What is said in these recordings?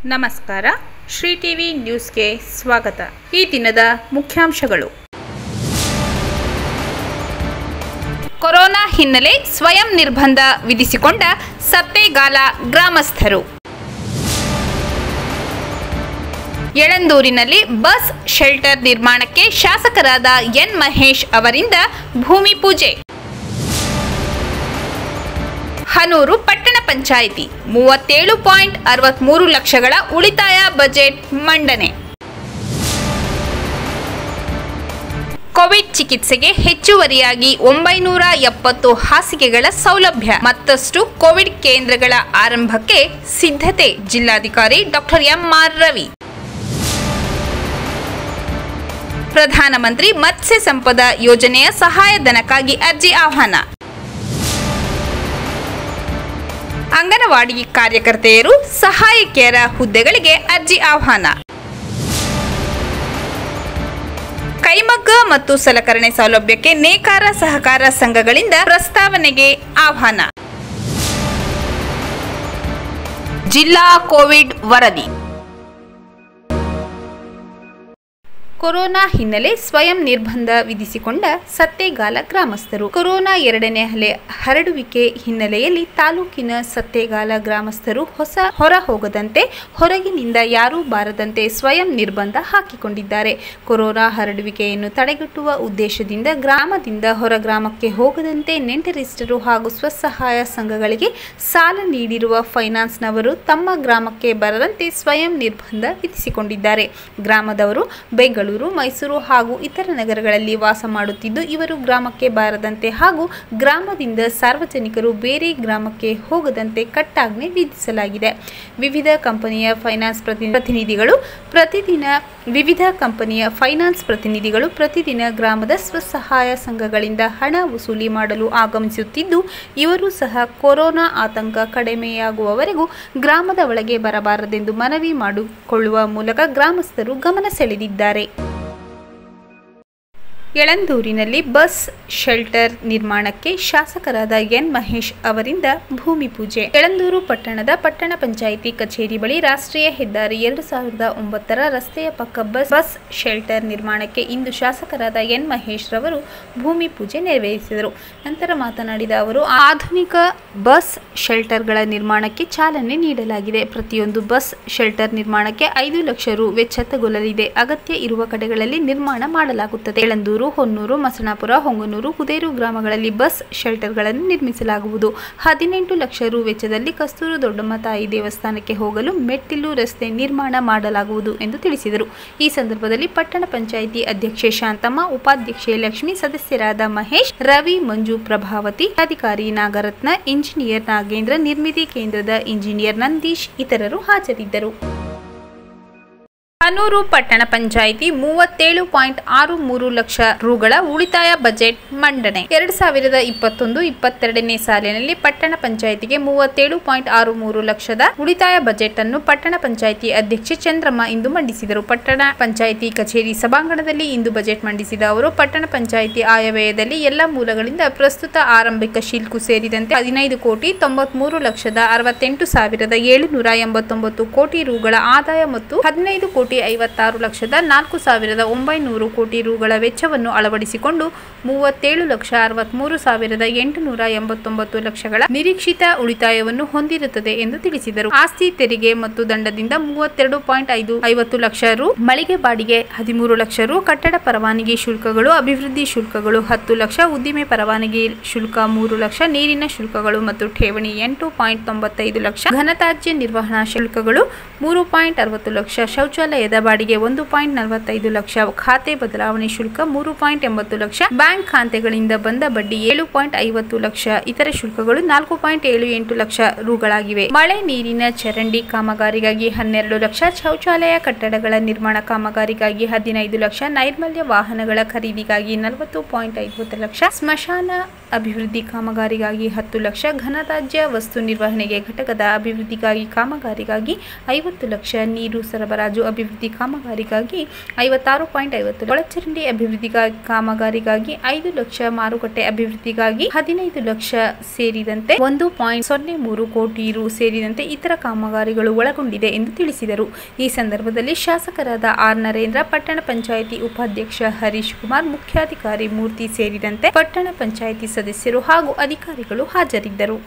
ನಮಸ್ಕಾರ ಶ್ರೀ ಟಿವಿ ನ್ಯೂಸ್ಗೆ ಸ್ವಾಗತ ಈ ದಿನದ ಮುಖ್ಯಾಂಶಗಳು ಕೊರೋನಾ ಹಿನ್ನೆಲೆ ಸ್ವಯಂ ನಿರ್ಬಂಧ ವಿಧಿಸಿಕೊಂಡ ಸತ್ತೇಗಾಲ ಗ್ರಾಮಸ್ಥರು ಯಳಂದೂರಿನಲ್ಲಿ ಬಸ್ ಶೆಲ್ಟರ್ ನಿರ್ಮಾಣಕ್ಕೆ ಶಾಸಕರಾದ ಎನ್ ಮಹೇಶ್ ಅವರಿಂದ ಭೂಮಿ ಪೂಜೆ ಹನೂರು ಪಟ್ಟಣ ಪಂಚಾಯಿತಿ ಮೂವತ್ತೇಳು ಪಾಯಿಂಟ್ ಅರವತ್ಮೂರು ಲಕ್ಷಗಳ ಉಳಿತಾಯ ಬಜೆಟ್ ಮಂಡನೆ ಕೋವಿಡ್ ಚಿಕಿತ್ಸೆಗೆ ಹೆಚ್ಚುವರಿಯಾಗಿ ಒಂಬೈನೂರ ಎಪ್ಪತ್ತು ಹಾಸಿಗೆಗಳ ಸೌಲಭ್ಯ ಮತ್ತಷ್ಟು ಕೋವಿಡ್ ಕೇಂದ್ರಗಳ ಆರಂಭಕ್ಕೆ ಸಿದ್ಧತೆ ಜಿಲ್ಲಾಧಿಕಾರಿ ಡಾಕ್ಟರ್ ಎಂಆರ್ ರವಿ ಪ್ರಧಾನಮಂತ್ರಿ ಮತ್ಸ್ಯ ಸಂಪದ ಯೋಜನೆಯ ಸಹಾಯಧನಕ್ಕಾಗಿ ಅರ್ಜಿ ಆಹ್ವಾನ ಅಂಗನವಾಡಿ ಕಾರ್ಯಕರ್ತೆಯರು ಸಹಾಯಕಿಯರ ಹುದ್ದೆಗಳಿಗೆ ಅರ್ಜಿ ಆಹ್ವಾನ ಕೈಮಗ್ಗ ಮತ್ತು ಸಲಕರಣೆ ಸೌಲಭ್ಯಕ್ಕೆ ನೇಕಾರ ಸಹಕಾರ ಸಂಘಗಳಿಂದ ಪ್ರಸ್ತಾವನೆಗೆ ಆಹ್ವಾನ ಜಿಲ್ಲಾ ಕೋವಿಡ್ ವರದಿ ಕೊರೋನಾ ಹಿನ್ನೆಲೆ ಸ್ವಯಂ ನಿರ್ಬಂಧ ವಿಧಿಸಿಕೊಂಡ ಸತ್ತೇಗಾಲ ಗ್ರಾಮಸ್ಥರು ಕೊರೋನಾ ಎರಡನೇ ಅಲೆ ಹರಡುವಿಕೆ ಹಿನ್ನೆಲೆಯಲ್ಲಿ ತಾಲೂಕಿನ ಸತ್ತೇಗಾಲ ಗ್ರಾಮಸ್ಥರು ಹೊಸ ಹೊರ ಹೋಗದಂತೆ ಹೊರಗಿನಿಂದ ಯಾರೂ ಬಾರದಂತೆ ಸ್ವಯಂ ನಿರ್ಬಂಧ ಹಾಕಿಕೊಂಡಿದ್ದಾರೆ ಕೊರೋನಾ ಹರಡುವಿಕೆಯನ್ನು ತಡೆಗಟ್ಟುವ ಉದ್ದೇಶದಿಂದ ಗ್ರಾಮದಿಂದ ಹೊರ ಗ್ರಾಮಕ್ಕೆ ಹೋಗದಂತೆ ನೆಂಟರಿಷ್ಟರು ಹಾಗೂ ಸ್ವಸಹಾಯ ಸಂಘಗಳಿಗೆ ಸಾಲ ನೀಡಿರುವ ಫೈನಾನ್ಸ್ನವರು ತಮ್ಮ ಗ್ರಾಮಕ್ಕೆ ಬರದಂತೆ ಸ್ವಯಂ ನಿರ್ಬಂಧ ವಿಧಿಸಿಕೊಂಡಿದ್ದಾರೆ ಗ್ರಾಮದವರು ಬೆಂಗಳೂರು ಮೈಸೂರು ಹಾಗೂ ಇತರ ನಗರಗಳಲ್ಲಿ ವಾಸ ಮಾಡುತ್ತಿದ್ದು ಇವರು ಗ್ರಾಮಕ್ಕೆ ಬಾರದಂತೆ ಹಾಗೂ ಗ್ರಾಮದಿಂದ ಸಾರ್ವಜನಿಕರು ಬೇರೆ ಗ್ರಾಮಕ್ಕೆ ಹೋಗದಂತೆ ಕಟ್ಟಾಜ್ಞೆ ವಿಧಿಸಲಾಗಿದೆ ವಿವಿಧ ಕಂಪನಿಯ ಫೈನಾನ್ಸ್ ಪ್ರತಿ ಪ್ರತಿನಿಧಿಗಳು ಪ್ರತಿದಿನ ವಿವಿಧ ಕಂಪನಿಯ ಫೈನಾನ್ಸ್ ಪ್ರತಿನಿಧಿಗಳು ಪ್ರತಿದಿನ ಗ್ರಾಮದ ಸ್ವಸಹಾಯ ಸಂಘಗಳಿಂದ ಹಣ ವಸೂಲಿ ಮಾಡಲು ಆಗಮಿಸುತ್ತಿದ್ದು ಇವರು ಸಹ ಕೊರೋನಾ ಆತಂಕ ಕಡಿಮೆಯಾಗುವವರೆಗೂ ಗ್ರಾಮದ ಒಳಗೆ ಬರಬಾರದೆಂದು ಮನವಿ ಮಾಡಿಕೊಳ್ಳುವ ಮೂಲಕ ಗ್ರಾಮಸ್ಥರು ಗಮನ ಸೆಳೆದಿದ್ದಾರೆ ಯಳಂದೂರಿನಲ್ಲಿ ಬಸ್ ಶೆಲ್ಟರ್ ನಿರ್ಮಾಣಕ್ಕೆ ಶಾಸಕರಾದ ಎನ್ ಮಹೇಶ್ ಅವರಿಂದ ಭೂಮಿ ಪೂಜೆ ಯಳಂದೂರು ಪಟ್ಟಣದ ಪಟ್ಟಣ ಪಂಚಾಯಿತಿ ಕಚೇರಿ ಬಳಿ ರಾಷ್ಟ್ರೀಯ ಹೆದ್ದಾರಿ ಎರಡು ಸಾವಿರದ ಒಂಬತ್ತರ ರಸ್ತೆಯ ಪಕ್ಕ ಬಸ್ ಬಸ್ ಶೆಲ್ಟರ್ ನಿರ್ಮಾಣಕ್ಕೆ ಇಂದು ಶಾಸಕರಾದ ಎನ್ ಮಹೇಶ್ ರವರು ಭೂಮಿ ಪೂಜೆ ನೆರವೇರಿಸಿದರು ನಂತರ ಮಾತನಾಡಿದ ಅವರು ಆಧುನಿಕ ಬಸ್ ಶೆಲ್ಟರ್ಗಳ ನಿರ್ಮಾಣಕ್ಕೆ ಚಾಲನೆ ನೀಡಲಾಗಿದೆ ಪ್ರತಿಯೊಂದು ಬಸ್ ಶೆಲ್ಟರ್ ನಿರ್ಮಾಣಕ್ಕೆ ಐದು ಲಕ್ಷ ರು ವೆಚ್ಚ ತಗುಲಲಿದೆ ಅಗತ್ಯ ಇರುವ ಕಡೆಗಳಲ್ಲಿ ನಿರ್ಮಾಣ ಮಾಡಲಾಗುತ್ತದೆ ಯಳಂದೂರು ಹೊನ್ನೂರು ಮಸಣಾಪುರ ಹೊಂಗನೂರು ಕುದೇರು ಗ್ರಾಮಗಳಲ್ಲಿ ಬಸ್ ಶೆಲ್ಟರ್ಗಳನ್ನು ನಿರ್ಮಿಸಲಾಗುವುದು ಹದಿನೆಂಟು ಲಕ್ಷ ರು ವೆಚ್ಚದಲ್ಲಿ ಕಸ್ತೂರು ದೊಡ್ಡಮ್ಮ ತಾಯಿ ದೇವಸ್ಥಾನಕ್ಕೆ ಹೋಗಲು ಮೆಟ್ಟಿಲು ರಸ್ತೆ ನಿರ್ಮಾಣ ಮಾಡಲಾಗುವುದು ಎಂದು ತಿಳಿಸಿದರು ಈ ಸಂದರ್ಭದಲ್ಲಿ ಪಟ್ಟಣ ಪಂಚಾಯಿತಿ ಅಧ್ಯಕ್ಷೆ ಶಾಂತಮ್ಮ ಉಪಾಧ್ಯಕ್ಷೆ ಲಕ್ಷ್ಮಿ ಸದಸ್ಯರಾದ ಮಹೇಶ್ ರವಿ ಮಂಜು ಪ್ರಭಾವತಿ ಅಧಿಕಾರಿ ನಾಗರತ್ನ ಇಂಜಿನಿಯರ್ ನಾಗೇಂದ್ರ ನಿರ್ಮಿತಿ ಕೇಂದ್ರದ ಇಂಜಿನಿಯರ್ ನಂದೀಶ್ ಇತರರು ಹಾಜರಿದ್ದರು ಹನೂರು ಪಟ್ಟಣ ಪಂಚಾಯಿತಿ ಮೂವತ್ತೇಳು ಪಾಯಿಂಟ್ ಆರು ಮೂರು ಲಕ್ಷ ರುಗಳ ಉಳಿತಾಯ ಬಜೆಟ್ ಮಂಡನೆ ಎರಡು ಸಾವಿರದ ಇಪ್ಪತ್ತೊಂದು ಇಪ್ಪತ್ತೆರಡನೇ ಸಾಲಿನಲ್ಲಿ ಪಟ್ಟಣ ಪಂಚಾಯಿತಿಗೆ ಮೂವತ್ತೇಳು ಪಾಯಿಂಟ್ ಆರು ಮೂರು ಲಕ್ಷದ ಉಳಿತಾಯ ಬಜೆಟ್ ಅನ್ನು ಪಟ್ಟಣ ಪಂಚಾಯಿತಿ ಅಧ್ಯಕ್ಷೆ ಚಂದ್ರಮ್ಮ ಇಂದು ಮಂಡಿಸಿದರು ಪಟ್ಟಣ ಪಂಚಾಯಿತಿ ಕಚೇರಿ ಸಭಾಂಗಣದಲ್ಲಿ ಇಂದು ಬಜೆಟ್ ಮಂಡಿಸಿದ ಅವರು ಪಟ್ಟಣ ಪಂಚಾಯಿತಿ ಆಯವ್ಯಯದಲ್ಲಿ ಎಲ್ಲ ಮೂಲಗಳಿಂದ ಪ್ರಸ್ತುತ ಆರಂಭಿಕ ಶಿಲ್ಕು ಸೇರಿದಂತೆ ಹದಿನೈದು ಕೋಟಿ ತೊಂಬತ್ಮೂರು ಲಕ್ಷದ ಅರವತ್ತೆಂಟು ಸಾವಿರದ ಏಳುನೂರ ಎಂಬತ್ತೊಂಬತ್ತು ಕೋಟಿ ರುಗಳ ಆದಾಯ ಮತ್ತು ಹದಿನೈದು ಕೋಟಿ ಐವತ್ತಾರು ಲಕ್ಷದ ನಾಲ್ಕು ಸಾವಿರದ ಒಂಬೈನೂರು ಕೋಟಿ ರುಗಳ ವೆಚ್ಚವನ್ನು ಅಳವಡಿಸಿಕೊಂಡು ಮೂವತ್ತೇಳು ಲಕ್ಷ ಅರವತ್ಮೂರು ಸಾವಿರದ ಎಂಟುನೂರ ಎಂಬತ್ತೊಂಬತ್ತು ಲಕ್ಷಗಳ ನಿರೀಕ್ಷಿತ ಉಳಿತಾಯವನ್ನು ಹೊಂದಿರುತ್ತದೆ ಎಂದು ತಿಳಿಸಿದರು ಆಸ್ತಿ ತೆರಿಗೆ ಮತ್ತು ದಂಡದಿಂದ ಮೂವತ್ತೆರಡು ಪಾಯಿಂಟ್ ಐದು ಐವತ್ತು ಲಕ್ಷ ರು ಮಳಿಗೆ ಬಾಡಿಗೆ ಹದಿಮೂರು ಲಕ್ಷ ರು ಕಟ್ಟಡ ಪರವಾನಗಿ ಶುಲ್ಕಗಳು ಅಭಿವೃದ್ಧಿ ಶುಲ್ಕಗಳು ಹತ್ತು ಲಕ್ಷ ಉದ್ದಿಮೆ ಪರವಾನಗಿ ಶುಲ್ಕ ಮೂರು ಲಕ್ಷ ನೀರಿನ ಶುಲ್ಕಗಳು ಮತ್ತು ಠೇವಣಿ ಎಂಟು ಪಾಯಿಂಟ್ ತೊಂಬತ್ತೈದು ಲಕ್ಷ ಘನತ್ಯಾಜ್ಯ ನಿರ್ವಹಣಾ ಶುಲ್ಕಗಳು ಮೂರು ಪಾಯಿಂಟ್ ಅರವತ್ತು ಲಕ್ಷ ಶೌಚಾಲಯದ ಬಾಡಿಗೆ ಒಂದು ಪಾಯಿಂಟ್ ನಲವತ್ತೈದು ಲಕ್ಷ ಖಾತೆ ಬದಲಾವಣೆ ಶುಲ್ಕ ಮೂರು ಪಾಯಿಂಟ್ ಎಂಬತ್ತು ಲಕ್ಷ ಬ್ಯಾಂಕ್ ಖಾತೆಗಳಿಂದ ಬಂದ ಬಡ್ಡಿ ಏಳು ಪಾಯಿಂಟ್ ಐವತ್ತು ಲಕ್ಷ ಇತರ ಶುಲ್ಕಗಳು ನಾಲ್ಕು ಪಾಯಿಂಟ್ ಏಳು ಎಂಟು ಲಕ್ಷ ರುಗಳಾಗಿವೆ ಮಳೆ ನೀರಿನ ಚರಂಡಿ ಕಾಮಗಾರಿಗಾಗಿ ಹನ್ನೆರಡು ಲಕ್ಷ ಶೌಚಾಲಯ ಕಟ್ಟಡಗಳ ನಿರ್ಮಾಣ ಕಾಮಗಾರಿಗಾಗಿ ಹದಿನೈದು ಲಕ್ಷ ನೈರ್ಮಲ್ಯ ವಾಹನಗಳ ಖರೀದಿಗಾಗಿ ನಲವತ್ತು ಪಾಯಿಂಟ್ ಐವತ್ತು ಲಕ್ಷ ಸ್ಮಶಾನ ಅಭಿವೃದ್ಧಿ ಕಾಮಗಾರಿಗಾಗಿ ಹತ್ತು ಲಕ್ಷ ಘನತ್ಯಾಜ್ಯ ವಸ್ತು ನಿರ್ವಹಣೆಗೆ ಘಟಕದ ಅಭಿವೃದ್ಧಿಗಾಗಿ ಕಾಮಗಾರಿಗಾಗಿ ಐವತ್ತು ಲಕ್ಷ ನೀರು ಸರಬರಾಜು ಅಭಿವೃದ್ಧಿ ಅಭಿವೃದ್ಧಿ ಕಾಮಗಾರಿಗಾಗಿ ಐವತ್ತಾರು ಪಾಯಿಂಟ್ ಐವತ್ತು ಒಳಚರಂಡಿ ಅಭಿವೃದ್ಧಿ ಕಾಮಗಾರಿಗಾಗಿ ಐದು ಲಕ್ಷ ಮಾರುಕಟ್ಟೆ ಅಭಿವೃದ್ಧಿಗಾಗಿ ಹದಿನೈದು ಲಕ್ಷ ಸೇರಿದಂತೆ ಒಂದು ಪಾಯಿಂಟ್ ಸೊನ್ನೆ ಮೂರು ಕೋಟಿ ರು ಸೇರಿದಂತೆ ಇತರ ಕಾಮಗಾರಿಗಳು ಒಳಗೊಂಡಿದೆ ಎಂದು ತಿಳಿಸಿದರು ಈ ಸಂದರ್ಭದಲ್ಲಿ ಶಾಸಕರಾದ ಆರ್ ನರೇಂದ್ರ ಪಟ್ಟಣ ಪಂಚಾಯಿತಿ ಉಪಾಧ್ಯಕ್ಷ ಹರೀಶ್ ಕುಮಾರ್ ಮುಖ್ಯಾಧಿಕಾರಿ ಮೂರ್ತಿ ಸೇರಿದಂತೆ ಪಟ್ಟಣ ಪಂಚಾಯಿತಿ ಸದಸ್ಯರು ಹಾಗೂ ಅಧಿಕಾರಿಗಳು ಹಾಜರಿದ್ದರು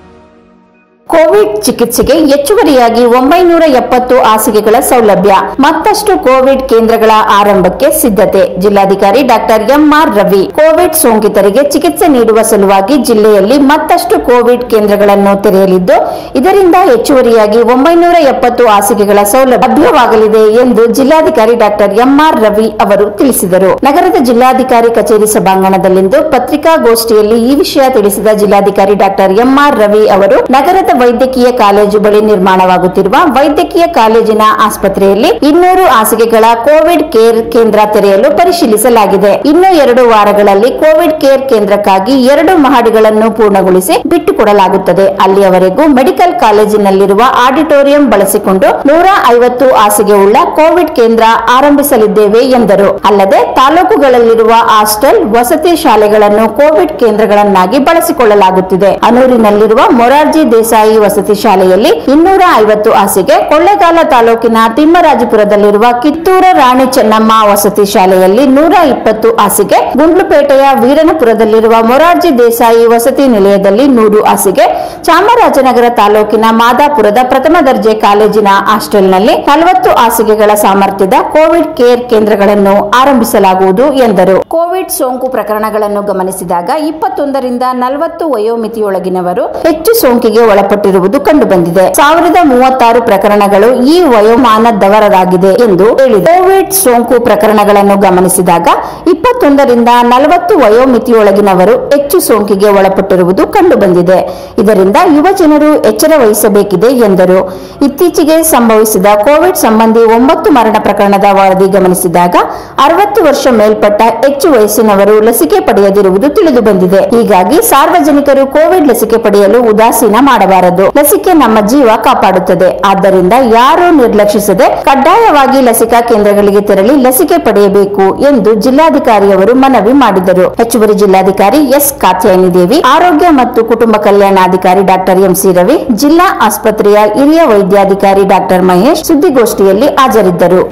ಕೋವಿಡ್ ಚಿಕಿತ್ಸೆಗೆ ಹೆಚ್ಚುವರಿಯಾಗಿ ಒಂಬೈನೂರ ಎಪ್ಪತ್ತು ಹಾಸಿಗೆಗಳ ಸೌಲಭ್ಯ ಮತ್ತಷ್ಟು ಕೋವಿಡ್ ಕೇಂದ್ರಗಳ ಆರಂಭಕ್ಕೆ ಸಿದ್ಧತೆ ಜಿಲ್ಲಾಧಿಕಾರಿ ಡಾಕ್ಟರ್ ಎಂಆರ್ ರವಿ ಕೋವಿಡ್ ಸೋಂಕಿತರಿಗೆ ಚಿಕಿತ್ಸೆ ನೀಡುವ ಸಲುವಾಗಿ ಜಿಲ್ಲೆಯಲ್ಲಿ ಮತ್ತಷ್ಟು ಕೋವಿಡ್ ಕೇಂದ್ರಗಳನ್ನು ತೆರೆಯಲಿದ್ದು ಇದರಿಂದ ಹೆಚ್ಚುವರಿಯಾಗಿ ಒಂಬೈನೂರ ಎಪ್ಪತ್ತು ಹಾಸಿಗೆಗಳ ಸೌಲಭ್ಯ ಲಭ್ಯವಾಗಲಿದೆ ಎಂದು ಜಿಲ್ಲಾಧಿಕಾರಿ ಡಾಕ್ಟರ್ ಎಂಆರ್ ರವಿ ಅವರು ತಿಳಿಸಿದರು ನಗರದ ಜಿಲ್ಲಾಧಿಕಾರಿ ಕಚೇರಿ ಸಭಾಂಗಣದಲ್ಲಿಂದು ಪತ್ರಿಕಾಗೋಷ್ಠಿಯಲ್ಲಿ ಈ ವಿಷಯ ತಿಳಿಸಿದ ಜಿಲ್ಲಾಧಿಕಾರಿ ಡಾಕ್ಟರ್ ಎಂಆರ್ ರವಿ ಅವರು ನಗರದ ವೈದ್ಯಕೀಯ ಕಾಲೇಜು ಬಳಿ ನಿರ್ಮಾಣವಾಗುತ್ತಿರುವ ವೈದ್ಯಕೀಯ ಕಾಲೇಜಿನ ಆಸ್ಪತ್ರೆಯಲ್ಲಿ ಇನ್ನೂರು ಹಾಸಿಗೆಗಳ ಕೋವಿಡ್ ಕೇರ್ ಕೇಂದ್ರ ತೆರೆಯಲು ಪರಿಶೀಲಿಸಲಾಗಿದೆ ಇನ್ನು ಎರಡು ವಾರಗಳಲ್ಲಿ ಕೋವಿಡ್ ಕೇರ್ ಕೇಂದ್ರಕ್ಕಾಗಿ ಎರಡು ಮಹಡಿಗಳನ್ನು ಪೂರ್ಣಗೊಳಿಸಿ ಬಿಟ್ಟುಕೊಡಲಾಗುತ್ತದೆ ಅಲ್ಲಿಯವರೆಗೂ ಮೆಡಿಕಲ್ ಕಾಲೇಜಿನಲ್ಲಿರುವ ಆಡಿಟೋರಿಯಂ ಬಳಸಿಕೊಂಡು ನೂರ ಐವತ್ತು ಹಾಸಿಗೆ ಉಳ್ಳ ಕೋವಿಡ್ ಕೇಂದ್ರ ಆರಂಭಿಸಲಿದ್ದೇವೆ ಎಂದರು ಅಲ್ಲದೆ ತಾಲೂಕುಗಳಲ್ಲಿರುವ ಹಾಸ್ಟೆಲ್ ವಸತಿ ಶಾಲೆಗಳನ್ನು ಕೋವಿಡ್ ಕೇಂದ್ರಗಳನ್ನಾಗಿ ಬಳಸಿಕೊಳ್ಳಲಾಗುತ್ತಿದೆ ಅನೂರಿನಲ್ಲಿರುವ ಮೊರಾರ್ಜಿ ದೇಸಾಯಿ ವಸತಿ ಶಾಲೆಯಲ್ಲಿ ಇನ್ನೂರ ಐವತ್ತು ಹಾಸಿಗೆ ಕೊಳ್ಳೇಗಾಲ ತಾಲೂಕಿನ ತಿಮ್ಮರಾಜಪುರದಲ್ಲಿರುವ ಕಿತ್ತೂರ ರಾಣಿ ಚೆನ್ನಮ್ಮ ವಸತಿ ಶಾಲೆಯಲ್ಲಿ ನೂರ ಇಪ್ಪತ್ತು ಹಾಸಿಗೆ ಗುಂಡ್ಲುಪೇಟೆಯ ವೀರನಪುರದಲ್ಲಿರುವ ಮೊರಾರ್ಜಿ ದೇಸಾಯಿ ವಸತಿ ನಿಲಯದಲ್ಲಿ ನೂರು ಹಾಸಿಗೆ ಚಾಮರಾಜನಗರ ತಾಲೂಕಿನ ಮಾದಾಪುರದ ಪ್ರಥಮ ದರ್ಜೆ ಕಾಲೇಜಿನ ಹಾಸ್ಟೆಲ್ನಲ್ಲಿ ನಲವತ್ತು ಹಾಸಿಗೆಗಳ ಸಾಮರ್ಥ್ಯದ ಕೋವಿಡ್ ಕೇರ್ ಕೇಂದ್ರಗಳನ್ನು ಆರಂಭಿಸಲಾಗುವುದು ಎಂದರು ಕೋವಿಡ್ ಸೋಂಕು ಪ್ರಕರಣಗಳನ್ನು ಗಮನಿಸಿದಾಗ ಇಪ್ಪತ್ತೊಂದರಿಂದ ನಲವತ್ತು ವಯೋಮಿತಿಯೊಳಗಿನವರು ಹೆಚ್ಚು ಸೋಂಕಿಗೆ ಒಳಪಟ್ಟಿರುವುದು ಕಂಡುಬಂದಿದೆ ಸಾವಿರದ ಮೂವತ್ತಾರು ಪ್ರಕರಣಗಳು ಈ ವಯೋಮಾನದವರದಾಗಿದೆ ಎಂದು ಹೇಳಿದೆ ಕೋವಿಡ್ ಸೋಂಕು ಪ್ರಕರಣಗಳನ್ನು ಗಮನಿಸಿದಾಗ ಇಪ್ಪತ್ತೊಂದರಿಂದ ನಲವತ್ತು ವಯೋಮಿತಿಯೊಳಗಿನವರು ಹೆಚ್ಚು ಸೋಂಕಿಗೆ ಒಳಪಟ್ಟಿರುವುದು ಕಂಡುಬಂದಿದೆ ಇದರಿಂದ ಯುವ ಜನರು ಎಚ್ಚರ ವಹಿಸಬೇಕಿದೆ ಎಂದರು ಇತ್ತೀಚೆಗೆ ಸಂಭವಿಸಿದ ಕೋವಿಡ್ ಸಂಬಂಧಿ ಒಂಬತ್ತು ಮರಣ ಪ್ರಕರಣದ ವರದಿ ಗಮನಿಸಿದಾಗ ಅರವತ್ತು ವರ್ಷ ಮೇಲ್ಪಟ್ಟ ಹೆಚ್ಚು ವಯಸ್ಸಿನವರು ಲಸಿಕೆ ಪಡೆಯದಿರುವುದು ತಿಳಿದು ಬಂದಿದೆ ಹೀಗಾಗಿ ಸಾರ್ವಜನಿಕರು ಕೋವಿಡ್ ಲಸಿಕೆ ಪಡೆಯಲು ಉದಾಸೀನ ಮಾಡಬಾರದು ಲಸಿಕೆ ನಮ್ಮ ಜೀವ ಕಾಪಾಡುತ್ತದೆ ಆದ್ದರಿಂದ ಯಾರೂ ನಿರ್ಲಕ್ಷಿಸದೆ ಕಡ್ಡಾಯವಾಗಿ ಲಸಿಕಾ ಕೇಂದ್ರಗಳಿಗೆ ತೆರಳಿ ಲಸಿಕೆ ಪಡೆಯಬೇಕು ಎಂದು ಜಿಲ್ಲಾಧಿಕಾರಿಯವರು ಮನವಿ ಮಾಡಿದರು ಹೆಚ್ಚುವರಿ ಜಿಲ್ಲಾಧಿಕಾರಿ ಎಸ್ ಕಾತ್ಯಾಯನಿ ದೇವಿ ಆರೋಗ್ಯ ಮತ್ತು ಕುಟುಂಬ ಕಲ್ಯಾಣಾಧಿಕಾರಿ ಡಾಕ್ಟರ್ ಎಂಸಿ ರವಿ ಜಿಲ್ಲಾ ಆಸ್ಪತ್ರೆಯ ಹಿರಿಯ ವೈದ್ಯಾಧಿಕಾರಿ ಡಾಕ್ಟರ್ ಮಹೇಶ್ ಸುದ್ದಿಗೋಷ್ಠಿಯಲ್ಲಿ ಹಾಜರಿದ್ದರು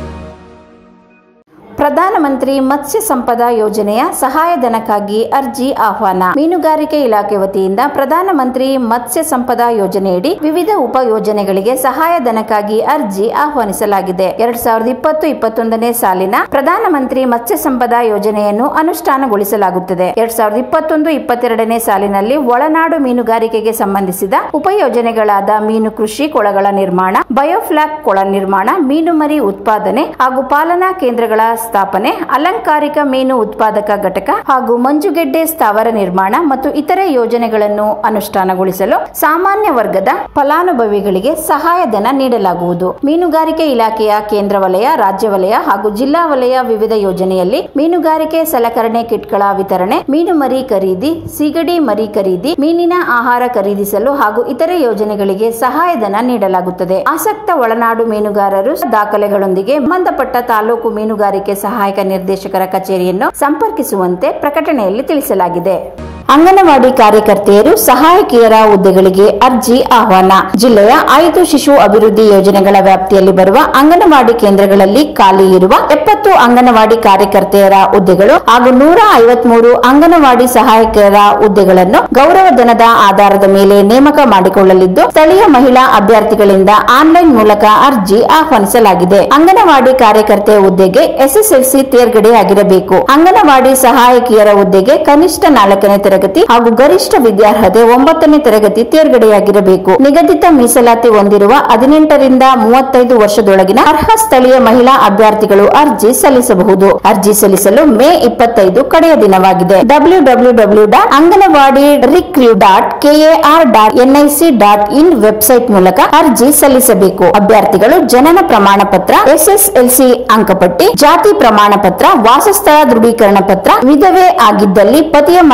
ಪ್ರಧಾನಮಂತ್ರಿ ಮತ್ಸ್ಯ ಸಂಪದ ಯೋಜನೆಯ ಸಹಾಯಧನಕ್ಕಾಗಿ ಅರ್ಜಿ ಆಹ್ವಾನ ಮೀನುಗಾರಿಕೆ ಇಲಾಖೆ ವತಿಯಿಂದ ಪ್ರಧಾನಮಂತ್ರಿ ಮತ್ಸ್ಯ ಸಂಪದ ಯೋಜನೆಯಡಿ ವಿವಿಧ ಉಪ ಯೋಜನೆಗಳಿಗೆ ಸಹಾಯಧನಕ್ಕಾಗಿ ಅರ್ಜಿ ಆಹ್ವಾನಿಸಲಾಗಿದೆ ಎರಡ್ ಸಾವಿರದ ಇಪ್ಪತ್ತು ಇಪ್ಪತ್ತೊಂದನೇ ಸಾಲಿನ ಪ್ರಧಾನಮಂತ್ರಿ ಮತ್ಸ್ಯ ಸಂಪದ ಯೋಜನೆಯನ್ನು ಅನುಷ್ಠಾನಗೊಳಿಸಲಾಗುತ್ತದೆ ಎರಡ್ ಸಾವಿರದ ಇಪ್ಪತ್ತೊಂದು ಇಪ್ಪತ್ತೆರಡನೇ ಸಾಲಿನಲ್ಲಿ ಒಳನಾಡು ಮೀನುಗಾರಿಕೆಗೆ ಸಂಬಂಧಿಸಿದ ಉಪಯೋಜನೆಗಳಾದ ಮೀನು ಕೃಷಿ ಕೊಳಗಳ ನಿರ್ಮಾಣ ಬಯೋಫ್ಲಾಕ್ ಕೊಳ ನಿರ್ಮಾಣ ಮೀನು ಮರಿ ಉತ್ಪಾದನೆ ಹಾಗೂ ಪಾಲನಾ ಕೇಂದ್ರಗಳ ಸ್ಥಾಪನೆ ಅಲಂಕಾರಿಕ ಮೀನು ಉತ್ಪಾದಕ ಘಟಕ ಹಾಗೂ ಮಂಜುಗೆಡ್ಡೆ ಸ್ಥಾವರ ನಿರ್ಮಾಣ ಮತ್ತು ಇತರೆ ಯೋಜನೆಗಳನ್ನು ಅನುಷ್ಠಾನಗೊಳಿಸಲು ಸಾಮಾನ್ಯ ವರ್ಗದ ಫಲಾನುಭವಿಗಳಿಗೆ ಸಹಾಯಧನ ನೀಡಲಾಗುವುದು ಮೀನುಗಾರಿಕೆ ಇಲಾಖೆಯ ಕೇಂದ್ರ ವಲಯ ರಾಜ್ಯ ವಲಯ ಹಾಗೂ ಜಿಲ್ಲಾ ವಲಯ ವಿವಿಧ ಯೋಜನೆಯಲ್ಲಿ ಮೀನುಗಾರಿಕೆ ಸಲಕರಣೆ ಕಿಟ್ಗಳ ವಿತರಣೆ ಮೀನು ಮರಿ ಖರೀದಿ ಸಿಗಡಿ ಮರಿ ಖರೀದಿ ಮೀನಿನ ಆಹಾರ ಖರೀದಿಸಲು ಹಾಗೂ ಇತರೆ ಯೋಜನೆಗಳಿಗೆ ಸಹಾಯಧನ ನೀಡಲಾಗುತ್ತದೆ ಆಸಕ್ತ ಒಳನಾಡು ಮೀನುಗಾರರು ದಾಖಲೆಗಳೊಂದಿಗೆ ಸಂಬಂಧಪಟ್ಟ ತಾಲೂಕು ಮೀನುಗಾರಿಕೆ ಸಹಾಯಕ ನಿರ್ದೇಶಕರ ಕಚೇರಿಯನ್ನು ಸಂಪರ್ಕಿಸುವಂತೆ ಪ್ರಕಟಣೆಯಲ್ಲಿ ತಿಳಿಸಲಾಗಿದೆ ಅಂಗನವಾಡಿ ಕಾರ್ಯಕರ್ತೆಯರು ಸಹಾಯಕಿಯರ ಹುದ್ದೆಗಳಿಗೆ ಅರ್ಜಿ ಆಹ್ವಾನ ಜಿಲ್ಲೆಯ ಐದು ಶಿಶು ಅಭಿವೃದ್ಧಿ ಯೋಜನೆಗಳ ವ್ಯಾಪ್ತಿಯಲ್ಲಿ ಬರುವ ಅಂಗನವಾಡಿ ಕೇಂದ್ರಗಳಲ್ಲಿ ಖಾಲಿ ಇರುವ ಎಪ್ಪತ್ತು ಅಂಗನವಾಡಿ ಕಾರ್ಯಕರ್ತೆಯರ ಹುದ್ದೆಗಳು ಹಾಗೂ ನೂರ ಐವತ್ಮೂರು ಅಂಗನವಾಡಿ ಸಹಾಯಕಿಯರ ಹುದ್ದೆಗಳನ್ನು ಗೌರವಧನದ ಆಧಾರದ ಮೇಲೆ ನೇಮಕ ಮಾಡಿಕೊಳ್ಳಲಿದ್ದು ಸ್ಥಳೀಯ ಮಹಿಳಾ ಅಭ್ಯರ್ಥಿಗಳಿಂದ ಆನ್ಲೈನ್ ಮೂಲಕ ಅರ್ಜಿ ಆಹ್ವಾನಿಸಲಾಗಿದೆ ಅಂಗನವಾಡಿ ಕಾರ್ಯಕರ್ತೆ ಹುದ್ದೆಗೆ ಎಸ್ಎಸ್ಎಲ್ಸಿ ತೇರ್ಗಡೆಯಾಗಿರಬೇಕು ಅಂಗನವಾಡಿ ಸಹಾಯಕಿಯರ ಹುದ್ದೆಗೆ ಕನಿಷ್ಠ ನಾಲ್ಕನೇ ತರಗತಿ ಹಾಗೂ ಗರಿಷ್ಠ ವಿದ್ಯಾರ್ಹತೆ ಒಂಬತ್ತನೇ ತರಗತಿ ತೇರ್ಗಡೆಯಾಗಿರಬೇಕು ನಿಗದಿತ ಮೀಸಲಾತಿ ಹೊಂದಿರುವ ಹದಿನೆಂಟರಿಂದ ಮೂವತ್ತೈದು ವರ್ಷದೊಳಗಿನ ಅರ್ಹ ಸ್ಥಳೀಯ ಮಹಿಳಾ ಅಭ್ಯರ್ಥಿಗಳು ಅರ್ಜಿ ಸಲ್ಲಿಸಬಹುದು ಅರ್ಜಿ ಸಲ್ಲಿಸಲು ಮೇ ಇಪ್ಪತ್ತೈದು ಕಡೆಯ ದಿನವಾಗಿದೆ W W W dot anganwadi recruit dot K A R dot N I C dot in website ಮೂಲಕ ಅರ್ಜಿ ಸಲ್ಲಿಸಬೇಕು ಅಭ್ಯರ್ಥಿಗಳು ಜನನ ಪ್ರಮಾಣ ಪತ್ರ ಎಸ್ಎಸ್ಎಲ್ಸಿ ಅಂಕಪಟ್ಟಿ ಜಾತಿ ಪ್ರಮಾಣ ಪತ್ರ ವಾಸಸ್ಥಳ ದೃಢೀಕರಣ ಪತ್ರ ವಿಧವೆ ಆಗಿದ್ದಲ್ಲಿ ಪತಿಯ ಮರಣ ಪ್ರಮಾಣ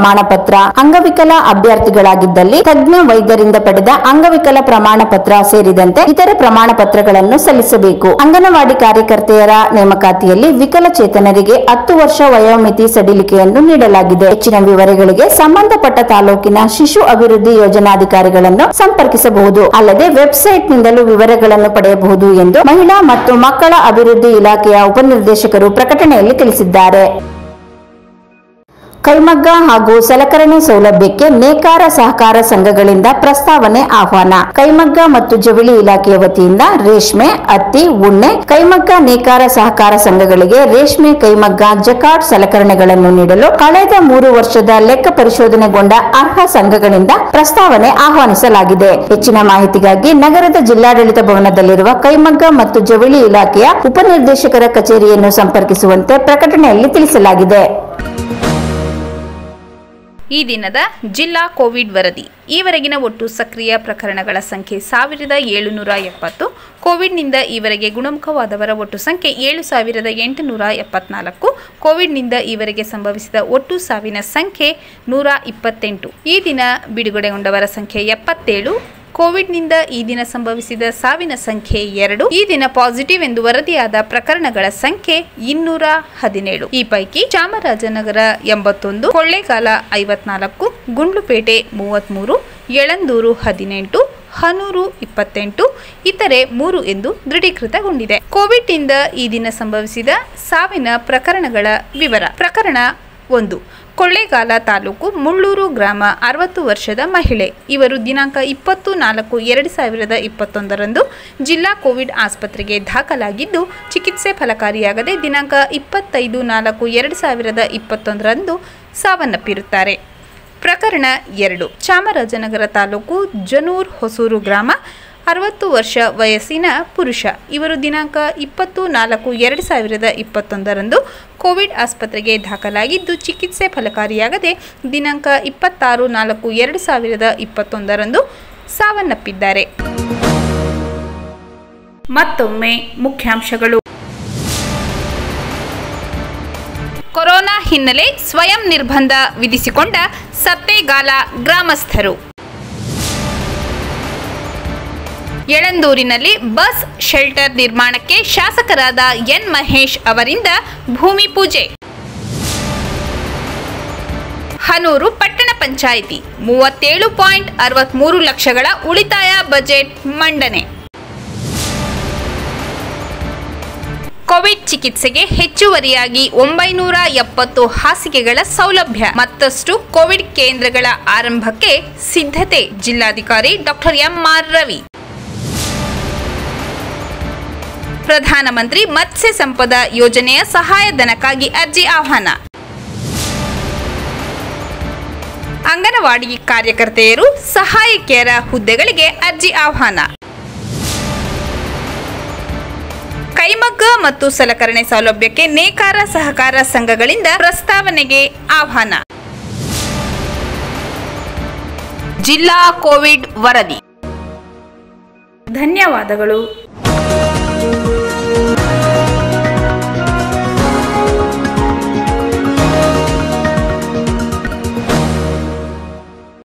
ಪ್ರಮಾಣ ಪತ್ರ ಅಂಗವಿಕಲ ಅಭ್ಯರ್ಥಿಗಳಾಗಿದ್ದಲ್ಲಿ ತಜ್ಞ ವೈದ್ಯರಿಂದ ಪಡೆದ ಅಂಗವಿಕಲ ಪ್ರಮಾಣ ಪತ್ರ ಸೇರಿದಂತೆ ಇತರೆ ಪ್ರಮಾಣ ಪತ್ರಗಳನ್ನು ಸಲ್ಲಿಸಬೇಕು ಅಂಗನವಾಡಿ ಕಾರ್ಯಕರ್ತೆಯರ ನೇಮಕಾತಿಯಲ್ಲಿ ವಿಕಲಚೇತನರಿಗೆ ಹತ್ತು ವರ್ಷ ವಯೋಮಿತಿ ಸಡಿಲಿಕೆಯನ್ನು ನೀಡಲಾಗಿದೆ ಹೆಚ್ಚಿನ ವಿವರಗಳಿಗೆ ಸಂಬಂಧಪಟ್ಟ ತಾಲೂಕಿನ ಶಿಶು ಅಭಿವೃದ್ಧಿ ಯೋಜನಾಧಿಕಾರಿಗಳನ್ನು ಸಂಪರ್ಕಿಸಬಹುದು ಅಲ್ಲದೆ ವೆಬ್ಸೈಟ್ ನಿಂದಲೂ ವಿವರಗಳನ್ನು ಪಡೆಯಬಹುದು ಎಂದು ಮಹಿಳಾ ಮತ್ತು ಮಕ್ಕಳ ಅಭಿವೃದ್ಧಿ ಇಲಾಖೆಯ ಉಪನಿರ್ದೇಶಕರು ಪ್ರಕಟಣೆಯಲ್ಲಿ ತಿಳಿಸಿದ್ದಾರೆ ಕೈಮಗ್ಗ ಹಾಗೂ ಸಲಕರಣೆ ಸೌಲಭ್ಯಕ್ಕೆ ನೇಕಾರ ಸಹಕಾರ ಸಂಘಗಳಿಂದ ಪ್ರಸ್ತಾವನೆ ಆಹ್ವಾನ ಕೈಮಗ್ಗ ಮತ್ತು ಜವಳಿ ಇಲಾಖೆಯ ವತಿಯಿಂದ ರೇಷ್ಮೆ ಹತ್ತಿ ಉಣ್ಣೆ ಕೈಮಗ್ಗ ನೇಕಾರ ಸಹಕಾರ ಸಂಘಗಳಿಗೆ ರೇಷ್ಮೆ ಕೈಮಗ್ಗ ಜಕಾರ್ಡ್ ಸಲಕರಣೆಗಳನ್ನು ನೀಡಲು ಕಳೆದ ಮೂರು ವರ್ಷದ ಲೆಕ್ಕ ಪರಿಶೋಧನೆಗೊಂಡ ಅರ್ಹ ಸಂಘಗಳಿಂದ ಪ್ರಸ್ತಾವನೆ ಆಹ್ವಾನಿಸಲಾಗಿದೆ ಹೆಚ್ಚಿನ ಮಾಹಿತಿಗಾಗಿ ನಗರದ ಜಿಲ್ಲಾಡಳಿತ ಭವನದಲ್ಲಿರುವ ಕೈಮಗ್ಗ ಮತ್ತು ಜವಳಿ ಇಲಾಖೆಯ ಉಪನಿರ್ದೇಶಕರ ಕಚೇರಿಯನ್ನು ಸಂಪರ್ಕಿಸುವಂತೆ ಪ್ರಕಟಣೆಯಲ್ಲಿ ತಿಳಿಸಲಾಗಿದೆ ಈ ದಿನದ ಜಿಲ್ಲಾ ಕೋವಿಡ್ ವರದಿ ಈವರೆಗಿನ ಒಟ್ಟು ಸಕ್ರಿಯ ಪ್ರಕರಣಗಳ ಸಂಖ್ಯೆ ಸಾವಿರದ ಏಳುನೂರ ಎಪ್ಪತ್ತು ಕೋವಿಡ್ನಿಂದ ಈವರೆಗೆ ಗುಣಮುಖವಾದವರ ಒಟ್ಟು ಸಂಖ್ಯೆ ಏಳು ಸಾವಿರದ ಎಂಟುನೂರ ಎಪ್ಪತ್ನಾಲ್ಕು ಕೋವಿಡ್ನಿಂದ ಈವರೆಗೆ ಸಂಭವಿಸಿದ ಒಟ್ಟು ಸಾವಿನ ಸಂಖ್ಯೆ ನೂರ ಇಪ್ಪತ್ತೆಂಟು ಈ ದಿನ ಬಿಡುಗಡೆಗೊಂಡವರ ಸಂಖ್ಯೆ ಎಪ್ಪತ್ತೇಳು ಕೋವಿಡ್ನಿಂದ ಈ ದಿನ ಸಂಭವಿಸಿದ ಸಾವಿನ ಸಂಖ್ಯೆ ಎರಡು ಈ ದಿನ ಪಾಸಿಟಿವ್ ಎಂದು ವರದಿಯಾದ ಪ್ರಕರಣಗಳ ಸಂಖ್ಯೆ ಇನ್ನೂರ ಹದಿನೇಳು ಈ ಪೈಕಿ ಚಾಮರಾಜನಗರ ಎಂಬತ್ತೊಂದು ಕೊಳ್ಳೇಗಾಲ ಐವತ್ನಾಲ್ಕು ಗುಂಡ್ಲುಪೇಟೆ ಮೂವತ್ಮೂರು ಯಳಂದೂರು ಹದಿನೆಂಟು ಹನೂರು ಇಪ್ಪತ್ತೆಂಟು ಇತರೆ ಮೂರು ಎಂದು ದೃಢೀಕೃತಗೊಂಡಿದೆ ಕೋವಿಡ್ನಿಂದ ಈ ದಿನ ಸಂಭವಿಸಿದ ಸಾವಿನ ಪ್ರಕರಣಗಳ ವಿವರ ಪ್ರಕರಣ ಒಂದು ಕೊಳ್ಳೇಗಾಲ ತಾಲೂಕು ಮುಳ್ಳೂರು ಗ್ರಾಮ ಅರವತ್ತು ವರ್ಷದ ಮಹಿಳೆ ಇವರು ದಿನಾಂಕ ಇಪ್ಪತ್ತು ನಾಲ್ಕು ಎರಡು ಸಾವಿರದ ಇಪ್ಪತ್ತೊಂದರಂದು ಜಿಲ್ಲಾ ಕೋವಿಡ್ ಆಸ್ಪತ್ರೆಗೆ ದಾಖಲಾಗಿದ್ದು ಚಿಕಿತ್ಸೆ ಫಲಕಾರಿಯಾಗದೆ ದಿನಾಂಕ ಇಪ್ಪತ್ತೈದು ನಾಲ್ಕು ಎರಡು ಸಾವಿರದ ಇಪ್ಪತ್ತೊಂದರಂದು ಸಾವನ್ನಪ್ಪಿರುತ್ತಾರೆ ಪ್ರಕರಣ ಎರಡು ಚಾಮರಾಜನಗರ ತಾಲೂಕು ಜನೂರ್ ಹೊಸೂರು ಗ್ರಾಮ ಅರವತ್ತು ವರ್ಷ ವಯಸ್ಸಿನ ಪುರುಷ ಇವರು ದಿನಾಂಕ ಇಪ್ಪತ್ತು ನಾಲ್ಕು ಎರಡು ಸಾವಿರದ ಇಪ್ಪತ್ತೊಂದರಂದು ಕೋವಿಡ್ ಆಸ್ಪತ್ರೆಗೆ ದಾಖಲಾಗಿದ್ದು ಚಿಕಿತ್ಸೆ ಫಲಕಾರಿಯಾಗದೆ ದಿನಾಂಕ ಇಪ್ಪತ್ತಾರು ನಾಲ್ಕು ಎರಡು ಸಾವಿರದ ಇಪ್ಪತ್ತೊಂದರಂದು ಸಾವನ್ನಪ್ಪಿದ್ದಾರೆ ಮತ್ತೊಮ್ಮೆ ಮುಖ್ಯಾಂಶಗಳು ಕೊರೋನಾ ಹಿನ್ನೆಲೆ ಸ್ವಯಂ ನಿರ್ಬಂಧ ವಿಧಿಸಿಕೊಂಡ ಸತ್ತೇಗಾಲ ಗ್ರಾಮಸ್ಥರು ಯಳಂದೂರಿನಲ್ಲಿ ಬಸ್ ಶೆಲ್ಟರ್ ನಿರ್ಮಾಣಕ್ಕೆ ಶಾಸಕರಾದ ಎನ್ ಮಹೇಶ್ ಅವರಿಂದ ಭೂಮಿ ಪೂಜೆ ಹನೂರು ಪಟ್ಟಣ ಪಂಚಾಯಿತಿ ಮೂವತ್ತೇಳು ಪಾಯಿಂಟ್ ಅರವತ್ಮೂರು ಲಕ್ಷಗಳ ಉಳಿತಾಯ ಬಜೆಟ್ ಮಂಡನೆ ಕೋವಿಡ್ ಚಿಕಿತ್ಸೆಗೆ ಹೆಚ್ಚುವರಿಯಾಗಿ ಒಂಬೈನೂರ ಎಪ್ಪತ್ತು ಹಾಸಿಗೆಗಳ ಸೌಲಭ್ಯ ಮತ್ತಷ್ಟು ಕೋವಿಡ್ ಕೇಂದ್ರಗಳ ಆರಂಭಕ್ಕೆ ಸಿದ್ಧತೆ ಜಿಲ್ಲಾಧಿಕಾರಿ ಡಾಕ್ಟರ್ ಎಂಆರ್ ರವಿ ಪ್ರಧಾನಮಂತ್ರಿ ಮತ್ಸ್ಯ ಸಂಪದ ಯೋಜನೆಯ ಸಹಾಯಧನಕ್ಕಾಗಿ ಅರ್ಜಿ ಆಹ್ವಾನ ಅಂಗನವಾಡಿ ಕಾರ್ಯಕರ್ತೆಯರು ಸಹಾಯಕಿಯರ ಹುದ್ದೆಗಳಿಗೆ ಅರ್ಜಿ ಆಹ್ವಾನ ಕೈಮಗ್ಗ ಮತ್ತು ಸಲಕರಣೆ ಸೌಲಭ್ಯಕ್ಕೆ ನೇಕಾರ ಸಹಕಾರ ಸಂಘಗಳಿಂದ ಪ್ರಸ್ತಾವನೆಗೆ ಆಹ್ವಾನ ಜಿಲ್ಲಾ ಕೋವಿಡ್ ವರದಿ ಧನ್ಯವಾದಗಳು